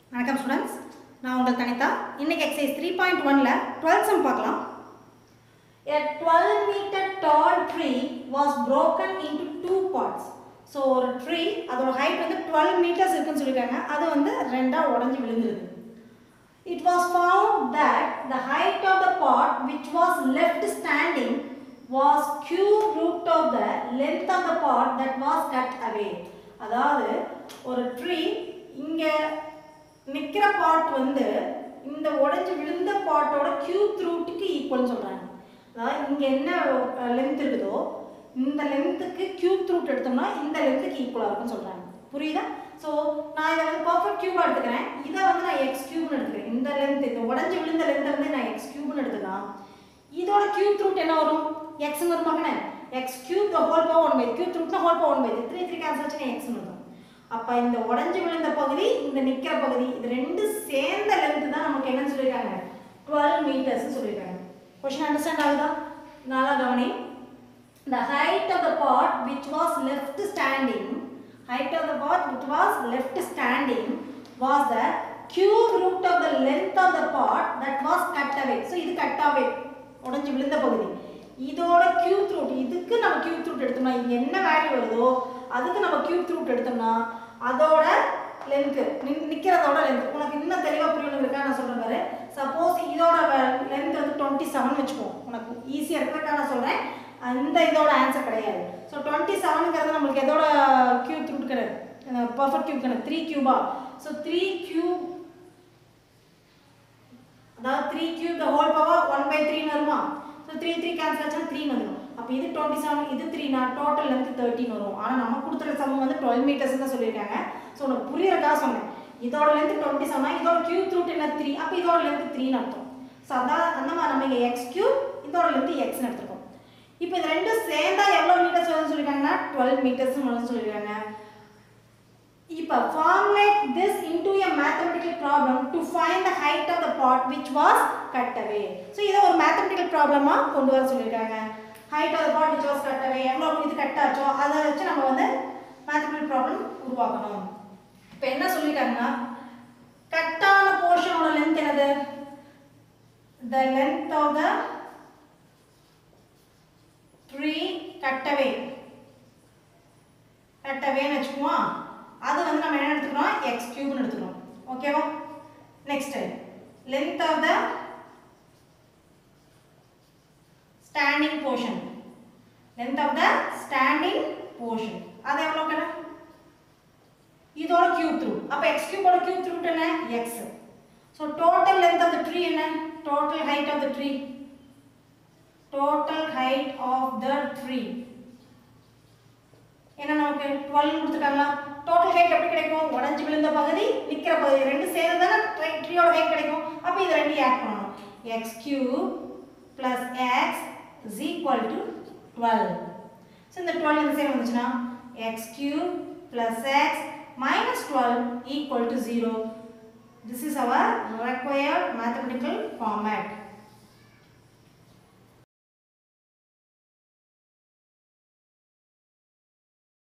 வணக்கம் ஸ்டூடெண்ட்ஸ் நான் உங்கள் தனிதா இன்னைக்கு எக்ஸசைஸ் த்ரீ பாயிண்ட் ஒனில் டுவெல்த் சம் பார்க்கலாம் A 12 meter tall tree was broken into two parts. So ஒரு ட்ரீ அதோட ஹைட் வந்து டுவெல் மீட்டர்ஸ் இருக்குன்னு சொல்லியிருக்காங்க அது வந்து ரெண்டாக உடஞ்சி விழுந்துருது It was found that the height of the part which was left standing was cube root of the length of the part that was cut away. அதாவது ஒரு ட்ரீ இங்க நிக்கிற பார்ட் வந்து இந்த உடைஞ்சு விழுந்த பார்ட்டோட கியூப் ரூட்டுக்கு ஈக்குவல்னு சொல்றாங்க அதாவது இங்க என்ன லென்த் இருக்குதோ இந்த லென்த்துக்கு கியூப் ரூட் எடுத்தோம்னா இந்த லென்த்துக்கு ஈக்குவலாக இருக்கும்னு சொல்றாங்க புரியுதா ஸோ நான் இதை வந்து பர்ஃபெக்ட் கியூபாக எடுத்துக்கிறேன் இதை வந்து நான் எக்ஸ் கியூப்னு எடுத்துக்கிறேன் இந்த லென்த் இந்த உடஞ்சி விழுந்த லென்த்தை வந்து நான் எக்ஸ் கியூப்னு எடுத்துக்கலாம் இதோட கியூப் ரூட் என்ன வரும் எக்ஸ்னு வரும் மகனே x cube the whole power one by cube ரூட்னா whole power one by three three cancel ஆச்சுன்னா எக்ஸ்னு வரும் அப்போ இந்த உடஞ்சி விழுந்த பகுதி இந்த நிற்கிற பகுதி இது ரெண்டு சேர்ந்த லென்த் தான் நமக்கு என்னன்னு சொல்லியிருக்காங்க டுவெல் மீட்டர்ஸ் சொல்லியிருக்காங்க கொஷின் அண்டர்ஸ்டாண்ட் ஆகுதா நல்லா கவனி the height of the part which was left standing height of the part which was left standing was the cube root of the length of the part that was cut away so இது cut away உடைஞ்சு விழுந்த பகுதி இதோட cube root இதுக்கு நம்ம cube root எடுத்தோம்னா இங்க என்ன வேல்யூ வருதோ அதுக்கு நம்ம கியூப் ரூட் எடுத்தோம்னா அதோட லென்த் நிக்கிறதோட லென்த் உனக்கு இன்னும் தெளிவாக புரியணும் இருக்கா நான் சொல்றேன் பாரு சப்போஸ் இதோட லென்த் வந்து டுவெண்ட்டி செவன் வச்சுக்கோ உனக்கு ஈஸியாக இருக்கிறக்கா நான் சொல்றேன் அந்த இதோட ஆன்சர் கிடையாது ஸோ டுவெண்ட்டி செவனுங்கிறது நம்மளுக்கு எதோட கியூப் ரூட் கிடையாது பர்ஃபெக்ட் கியூப் கிடையாது த்ரீ கியூபா ஸோ த்ரீ கியூப் அதாவது three cube the whole power one by த்ரீன்னு வருமா ஸோ த்ரீ த்ரீ கேன்சல் ஆச்சுன்னா த்ரீ வந்துடும் அப்போ இது டுவெண்ட்டி செவன் இது த்ரீ நான் டோட்டல் லென்த் தேர்ட்டின் வரும் ஆனால் நம்ம கொடுத்துற சம் வந்து டுவெல் மீட்டர்ஸ் தான் சொல்லியிருக்காங்க ஸோ உனக்கு புரியறதா சொன்னேன் இதோட லென்த் டுவெண்ட்டி செவனா இதோட கியூப் ரூட் என்ன த்ரீ அப்போ இதோட லென்த் த்ரீன்னு அர்த்தம் ஸோ அதான் அந்த மாதிரி நம்ம இங்கே எக்ஸ் கியூப் இதோட லென்த் எக்ஸ்னு எடுத்துருக்கோம் இப்போ இது ரெண்டும் சேர்ந்தா எவ்வளோ மீட்டர்ஸ் வரும்னு சொல்லியிருக்காங்கன்னா டுவெல் மீட்டர்ஸ் வரும்னு சொல்லியிருக்காங்க இப்போ formulate this into a mathematical problem to find the height of the part which was cut away. So இதை ஒரு mathematical ப்ராப்ளமா கொண்டு வர சொல்லியிருக்காங்க height of the part which was cut away எவ்வளோ இது கட் ஆச்சோ அதை வச்சு நம்ம வந்து mathematical ப்ராப்ளம் உருவாக்கணும் இப்போ என்ன சொல்லியிருக்காங்கன்னா கட்டான போர்ஷனோட லென்த் என்னது the length of the tree cut away cut awayன்னு வச்சுக்குவோம் அது வந்து நம்ம என்ன எடுத்துக்கிறோம் எக்ஸ் கியூப்னு எடுத்துக்கிறோம் ஓகேவா next length of the standing portion length of the standing portion அது எவ்வளோ கடை இதோட கியூப் த்ரூ அப்போ எக்ஸ் கியூபோட கியூப் த்ரூ என்ன x so total length of the tree என்ன total height of the tree total height of the tree என்ன நமக்கு டுவெல் கொடுத்துட்டாங்களா டோட்டல் ஹைட் எப்படி கிடைக்கும் உடஞ்சி விழுந்த பகுதி நிற்கிற பகுதி ரெண்டு சேர்ந்து தானே ட்ரீயோட ஹைட் கிடைக்கும் அப்போ இது ரெண்டு ஆட் பண்ணணும் x cube plus x is equal to twelve so இந்த டுவெல் இந்த சைடு வந்துச்சுன்னா x cube plus x minus twelve equal to zero this is our required mathematical format